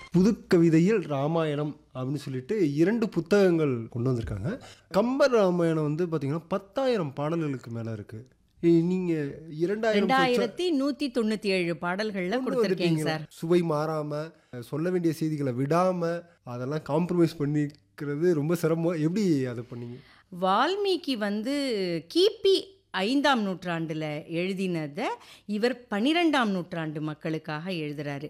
புதுக்கவிதையில் ராமாயணம் அப்படின்னு சொல்லிட்டு இரண்டு புத்தகங்கள் கொண்டு வந்திருக்காங்க கம்பர் ராமாயணம் வந்து பார்த்தீங்கன்னா பத்தாயிரம் பாடல்களுக்கு மேலே இருக்குது நீங்கள் இரண்டாயிரம் சொற்ச- ரெண்டாயிரத்தி நூத்தி தொண்ணூத்தி ஏழு பாடல்கள்ல கொண்டு கொடுத்துருக்கேங்க வந்துட்டீங்களா? சார் சுவை மாறாம சொல்ல வேண்டிய செய்திகளை விடாம அதெல்லாம் காம்ப்ரமைஸ் பண்ணிக்கிறது ரொம்ப சிரமம் எப்படி அதை பண்ணீங்க வால்மீகி வந்து கிபி ஐந்தாம் நூற்றாண்டில் எழுதினதை இவர் பன்னிரெண்டாம் நூற்றாண்டு மக்களுக்காக எழுதுறாரு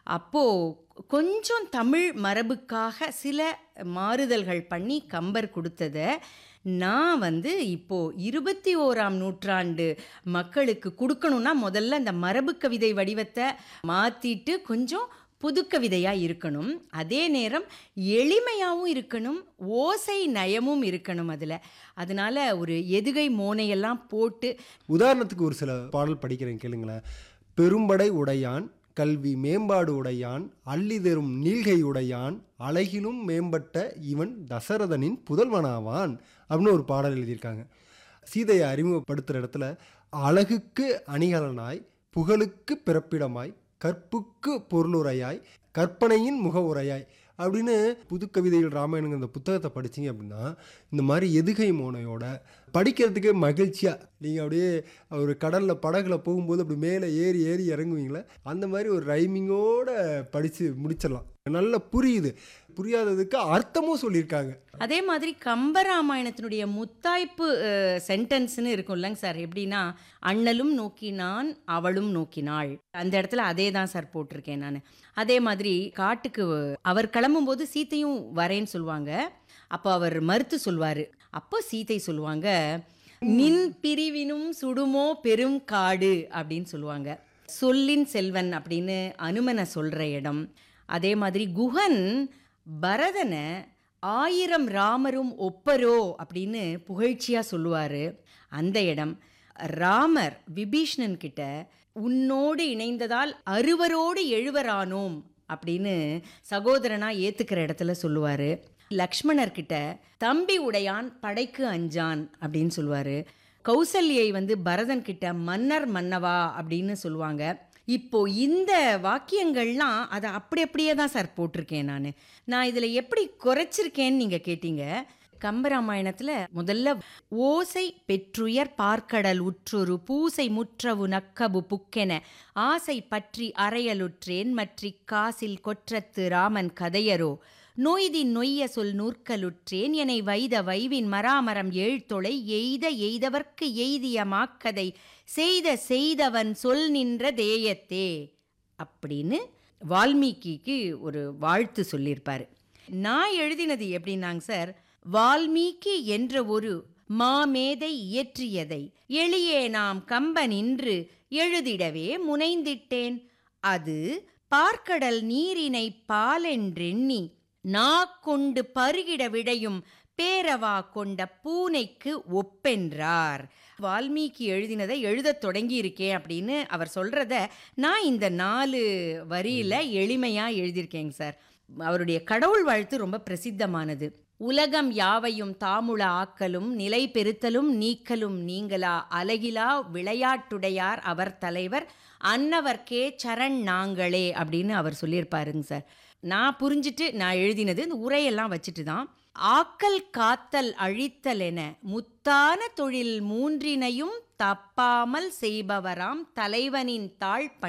அப்போது கொஞ்சம் தமிழ் மரபுக்காக சில மாறுதல்கள் பண்ணி கம்பர் கொடுத்ததை நான் வந்து இப்போ இருபத்தி ஓராம் நூற்றாண்டு மக்களுக்கு கொடுக்கணும்னா முதல்ல இந்த மரபு கவிதை வடிவத்தை மாற்றிட்டு கொஞ்சம் புதுக்கவிதையாக இருக்கணும் அதே நேரம் எளிமையாகவும் இருக்கணும் ஓசை நயமும் இருக்கணும் அதில் அதனால ஒரு எதுகை மோனையெல்லாம் போட்டு உதாரணத்துக்கு ஒரு சில பாடல் படிக்கிறேன் கேளுங்களேன் பெரும்படை உடையான் கல்வி மேம்பாடு உடையான் அள்ளி தரும் நீள்கை உடையான் அழகிலும் மேம்பட்ட இவன் தசரதனின் புதல்வனாவான் அப்படின்னு ஒரு பாடல் எழுதியிருக்காங்க சீதையை அறிமுகப்படுத்துகிற இடத்துல அழகுக்கு அணிகலனாய் புகழுக்கு பிறப்பிடமாய் கற்புக்கு பொருளுரையாய் கற்பனையின் முக உரையாய் அப்படின்னு புதுக்கவிதைகள் ராமாயணங்க இந்த புத்தகத்தை படிச்சீங்க அப்படின்னா இந்த மாதிரி எதுகை மோனையோட படிக்கிறதுக்கே மகிழ்ச்சியாக நீங்கள் அப்படியே ஒரு கடலில் படகுல போகும்போது அப்படி மேலே ஏறி ஏறி இறங்குவீங்களே அந்த மாதிரி ஒரு ரைமிங்கோட படித்து முடிச்சிடலாம் நல்லா புரியுது புரியாததுக்கு அர்த்தமும் சொல்லியிருக்காங்க அதே மாதிரி கம்பராமாயணத்தினுடைய முத்தாய்ப்பு சென்டென்ஸ்னு இருக்கும் இல்லைங்க சார் எப்படின்னா அண்ணலும் நோக்கினான் அவளும் நோக்கினாள் அந்த இடத்துல அதே தான் சார் போட்டிருக்கேன் நான் அதே மாதிரி காட்டுக்கு அவர் கிளம்பும்போது சீத்தையும் வரேன்னு சொல்லுவாங்க அப்போ அவர் மறுத்து சொல்வார் அப்போ சீத்தை சொல்லுவாங்க நின் பிரிவினும் சுடுமோ பெரும் காடு அப்படின்னு சொல்லுவாங்க சொல்லின் செல்வன் அப்படின்னு அனுமனை சொல்கிற இடம் அதே மாதிரி குஹன் பரதனை ஆயிரம் ராமரும் ஒப்பரோ அப்படின்னு புகழ்ச்சியாக சொல்லுவார் அந்த இடம் ராமர் விபீஷ்ணன் கிட்ட உன்னோடு இணைந்ததால் அறுவரோடு எழுவரானோம் அப்படின்னு சகோதரனா ஏத்துக்கிற இடத்துல சொல்லுவாரு லக்ஷ்மணர் கிட்ட தம்பி உடையான் படைக்கு அஞ்சான் அப்படின்னு சொல்லுவாரு கௌசல்யை வந்து பரதன் கிட்ட மன்னர் மன்னவா அப்படின்னு சொல்லுவாங்க இப்போ இந்த வாக்கியங்கள்லாம் அதை அப்படி அப்படியே தான் சார் போட்டிருக்கேன் நான் நான் இதில் எப்படி குறைச்சிருக்கேன்னு நீங்கள் கேட்டீங்க கம்பராமாயணத்தில் முதல்ல ஓசை பெற்றுயர் பார்க்கடல் உற்றொரு பூசை முற்றவு நக்கபு புக்கென ஆசை பற்றி அறையலுற்றேன் மற்றி காசில் கொற்றத்து ராமன் கதையரோ நோய்தின் நொய்ய சொல் நூற்கலுற்றேன் எனை வைத வைவின் மராமரம் ஏழ்தொலை எய்த எய்தவர்க்கு எய்திய மாக்கதை செய்த செய்தவன் சொல் நின்ற தேயத்தே அப்படின்னு வால்மீகிக்கு ஒரு வாழ்த்து சொல்லியிருப்பாரு நான் எழுதினது எப்படின்னாங்க சார் வால்மீகி என்ற ஒரு மாமேதை இயற்றியதை எளியே நாம் கம்ப நின்று எழுதிடவே முனைந்திட்டேன் அது பார்க்கடல் நீரினை பாலென்றெண்ணி நாக்கொண்டு பருகிட விடையும் பேரவா கொண்ட பூனைக்கு ஒப்பென்றார் வால்மீகி எழுதினதை எழுதத் தொடங்கி இருக்கேன் அப்படின்னு அவர் சொல்றத நான் இந்த நாலு வரியில எளிமையா எழுதியிருக்கேங்க சார் அவருடைய கடவுள் வாழ்த்து ரொம்ப பிரசித்தமானது உலகம் யாவையும் தாமுள ஆக்கலும் நிலை பெருத்தலும் நீக்கலும் நீங்களா அலகிலா விளையாட்டுடையார் அவர் தலைவர் அன்னவர்க்கே சரண் நாங்களே அப்படின்னு அவர் சொல்லியிருப்பாருங்க சார் நான் புரிஞ்சிட்டு நான் எழுதினது இந்த உரையெல்லாம் வச்சுட்டு தான் ஆக்கல் காத்தல் அழித்தல் என முத்தான தொழில் மூன்றினையும் தப்பாமல் செய்பவராம் தலைவனின் தாழ்